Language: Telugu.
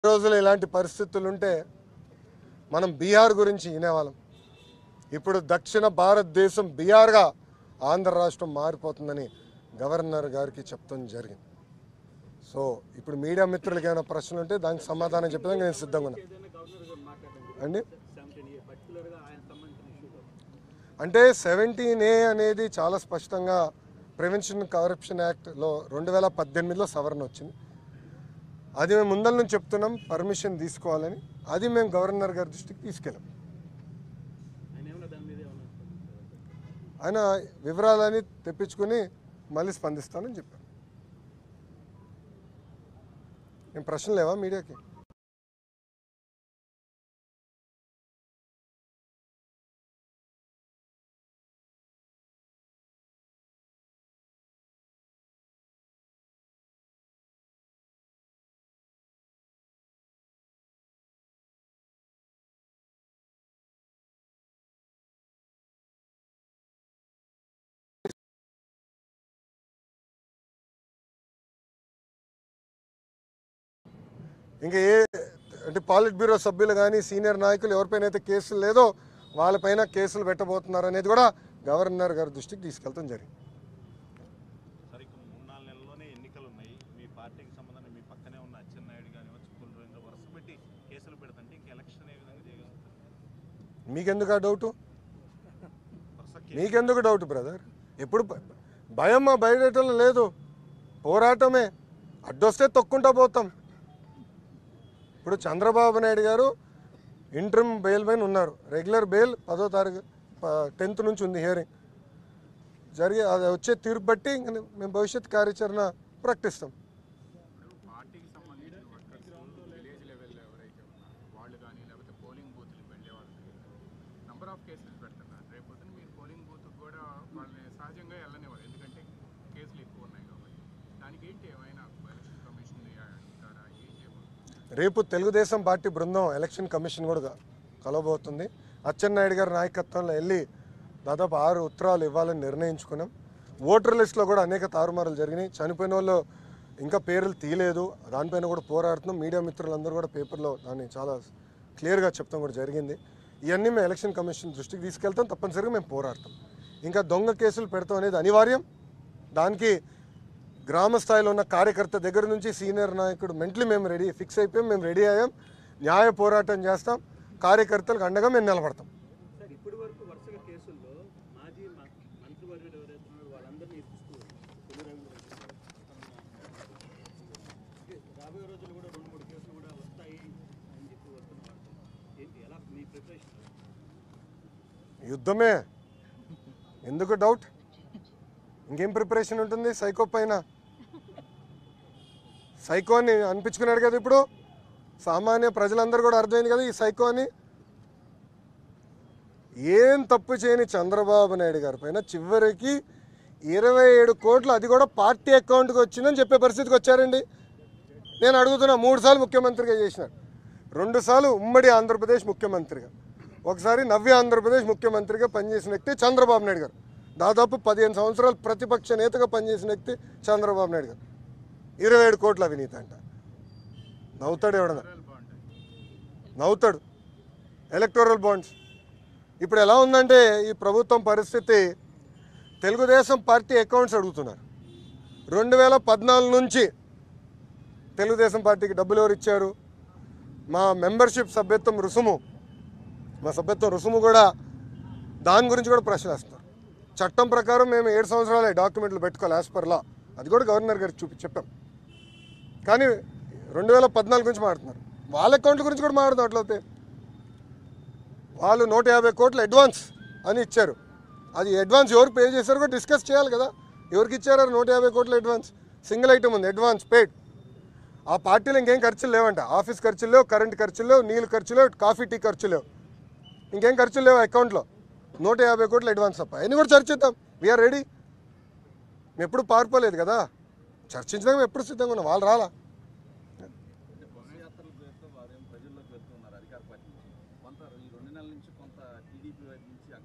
రోజులు ఇలాంటి పరిస్థితులు ఉంటే మనం బీహార్ గురించి వినేవాళ్ళం ఇప్పుడు దక్షిణ భారతదేశం బీహార్గా ఆంధ్ర రాష్ట్రం మారిపోతుందని గవర్నర్ గారికి చెప్తాం జరిగింది సో ఇప్పుడు మీడియా మిత్రులకి ఏమైనా ప్రశ్నలు ఉంటే దానికి సమాధానం చెప్పడానికి నేను సిద్ధంగా ఉన్నా అండి అంటే సెవెంటీన్ ఏ అనేది చాలా స్పష్టంగా ప్రివెన్షన్ కరప్షన్ యాక్ట్లో రెండు వేల పద్దెనిమిదిలో సవరణ వచ్చింది అది మేము ముందల నుంచి చెప్తున్నాం పర్మిషన్ తీసుకోవాలని అది మేము గవర్నర్ గారి దృష్టికి తీసుకెళ్ళాం ఆయన వివరాలని తెప్పించుకుని మళ్ళీ స్పందిస్తానని చెప్పాను ఏం ప్రశ్న లేవా మీడియాకి ఇంకా ఏ అంటే పాలిట్ బ్యూరో సభ్యులు కానీ సీనియర్ నాయకులు ఎవరిపైన అయితే కేసులు లేదో వాళ్ళపైన కేసులు పెట్టబోతున్నారు అనేది కూడా గవర్నర్ గారి దృష్టికి తీసుకెళ్తాం జరిగింది సరే ఇక మూడు నాలుగు నెలల్లోనే ఎన్నికలు ఉన్నాయి మీ పార్టీకి సంబంధించి మీ పక్కనే ఉన్న అచ్చెన్నాయుడు కానివచ్చు కులరేంద్ర వరుస పెట్టి కేసులు పెడుతుంటే ఇంక ఎలక్షన్ ఏ విధంగా చేయగలుగుతారు మీకెందుకు ఆ డౌటు వరుస మీకెందుకు డౌట్ బ్రదర్ ఎప్పుడు భ- భయం మా బయటలో లేదు పోరాటమే అడ్డొస్తే తొక్కుంటా పోతాం ఇప్పుడు చంద్రబాబు నాయుడు గారు ఇంటర్మ్ బెయిల్ పైన ఉన్నారు రెగ్యులర్ బెయిల్ పదో తారీఖు టెన్త్ నుంచి ఉంది హియరింగ్ జరిగే అది వచ్చే తీర్పు బట్టి ఇంక మేము భవిష్యత్ కార్యాచరణ ప్రకటిస్తాం పార్టీకి సంబంధించిన వర్కర్స్ విలేజ్ లెవెల్లో ఎవరైతే ఉన్నారో వాళ్ళు కానీ లేకపోతే పోలింగ్ బూత్లకు వెళ్ళే వాళ్ళు నంబర్ ఆఫ్ కేసెస్ పెడుతున్నారు రేపు పొద్దున మీరు పోలింగ్ బూత్కి కూడా వాళ్ళని సహజంగా వెళ్ళనివ్వరు ఎందుకంటే కేసులు ఎక్కువ ఉన్నాయి కాబట్టి దానికి ఏంటి ఏమైనా ఎలక్షన్ కమిషన్ అంటారా ఏం చేయబోతున్నారు రేపు తెలుగుదేశం పార్టీ బృందం ఎలక్షన్ కమిషన్ కూడా కలవబోతుంది అచ్చెన్నాయుడు గారి నాయకత్వంలో వెళ్ళి దాదాపు ఆరు ఉత్తరాలు ఇవ్వాలని నిర్ణయించుకున్నాం ఓటర్ లిస్టులో కూడా అనేక తారుమారులు జరిగినాయి చనిపోయిన వాళ్ళు ఇంకా పేర్లు తీయలేదు దానిపైన కూడా పోరాడుతున్నాం మీడియా మిత్రులందరూ కూడా పేపర్లో దాన్ని చాలా క్లియర్గా చెప్తాం కూడా జరిగింది ఇవన్నీ మేము ఎలక్షన్ కమిషన్ దృష్టికి తీసుకెళ్తాం తప్పనిసరిగా మేము పోరాడతాం ఇంకా దొంగ కేసులు పెడతాం అనేది అనివార్యం దానికి గ్రామ స్థాయిలో ఉన్న కార్యకర్త దగ్గర నుంచి సీనియర్ నాయకుడు మెంటలీ మేము రెడీ ఫిక్స్ అయిపోయాం మేము రెడీ అయ్యాం న్యాయ పోరాటం చేస్తాం కార్యకర్తలకు అండగా మేము నిలబడతాం సార్ ఇప్పటి వరకు వరుసగా కేసుల్లో మాజీ మ- మంత్రివర్యులు ఎవరైతే ఉన్నారో వాళ్ళందరినీ ఇస్తూ కొల్లు రవీంద్ర రాబోయే రోజుల్లో కూడా రెండు మూడు కేసులు కూడా వస్తాయి అని చెప్పి వస్తున్నారు ఏంటి ఎలా మీ ప్రిపరేషన్ యుద్ధమే ఎందుకు డౌట్ ఇంకేం ప్రిపరేషన్ ఉంటుంది సైకో పైన సైకో అని అనిపించుకున్నాడు కదా ఇప్పుడు సామాన్య ప్రజలందరూ కూడా అర్థమైంది కదా ఈ సైకో అని ఏం తప్పు చేయని చంద్రబాబు నాయుడు గారి పైన చివరికి ఇరవై ఏడు కోట్లు అది కూడా పార్టీ అకౌంట్కి వచ్చిందని చెప్పే పరిస్థితికి వచ్చారండి నేను అడుగుతున్నా మూడు సార్లు ముఖ్యమంత్రిగా చేసినారు రెండు సార్లు ఉమ్మడి ఆంధ్రప్రదేశ్ ముఖ్యమంత్రిగా ఒకసారి నవ్య ఆంధ్రప్రదేశ్ ముఖ్యమంత్రిగా పనిచేసిన వ్యక్తి చంద్రబాబు నాయుడు గారు దాదాపు పదిహేను సంవత్సరాలు ప్రతిపక్ష నేతగా పనిచేసిన వ్యక్తి చంద్రబాబు నాయుడు గారు ఇరవై ఏడు కోట్ల అవినీతి అంట నవ్వుతాడు ఎవడన్నా బాగుంటాయి నవ్వుతాడు ఎలక్టోరల్ బాండ్స్ ఇప్పుడు ఎలా ఉందంటే ఈ ప్రభుత్వం పరిస్థితి తెలుగుదేశం పార్టీ అకౌంట్స్ అడుగుతున్నారు రెండు వేల పద్నాలుగు నుంచి తెలుగుదేశం పార్టీకి డబ్బులు ఎవరు ఇచ్చారు మా మెంబర్షిప్ సభ్యత్వం రుసుము మా సభ్యత్వం రుసుము కూడా దాని గురించి కూడా ప్రశ్న వేస్తున్నారు చట్టం ప్రకారం మేము ఏడు సంవత్సరాలే డాక్యుమెంట్లు పెట్టుకోవాలి యాజ్ పర్ లా అది కూడా గవర్నర్ గారికి చూపి చెప్పాం కానీ రెండు వేల పద్నాలుగు గురించి మాట్లాడుతున్నారు వాళ్ళ అకౌంట్ల గురించి కూడా మాట్లాడుతాం అట్లయితే వాళ్ళు నూట యాభై కోట్లు అడ్వాన్స్ అని ఇచ్చారు అది అడ్వాన్స్ ఎవరు పే చేశారో కూడా డిస్కస్ చేయాలి కదా ఎవరికి ఇచ్చారో నూట యాభై కోట్ల అడ్వాన్స్ సింగిల్ ఐటమ్ ఉంది అడ్వాన్స్ పేడ్ ఆ పార్టీలో ఇంకేం ఖర్చులు లేవంట ఆఫీస్ ఖర్చులు లేవు కరెంట్ ఖర్చులు లేవు నీళ్ళు ఖర్చులు లేవు కాఫీ టీ ఖర్చులు లేవు ఇంకేం ఖర్చులు లేవు అకౌంట్లో నూట యాభై కోట్లు అడ్వాన్స్ తప్ప అన్ని కూడా చర్చిద్దాం వీఆర్ రెడీ మేము ఎప్పుడు పారిపోలేదు కదా చర్చించడానికి మేము ఎప్పుడు సిద్ధంగా ఉన్నాం వాళ్ళు రాలా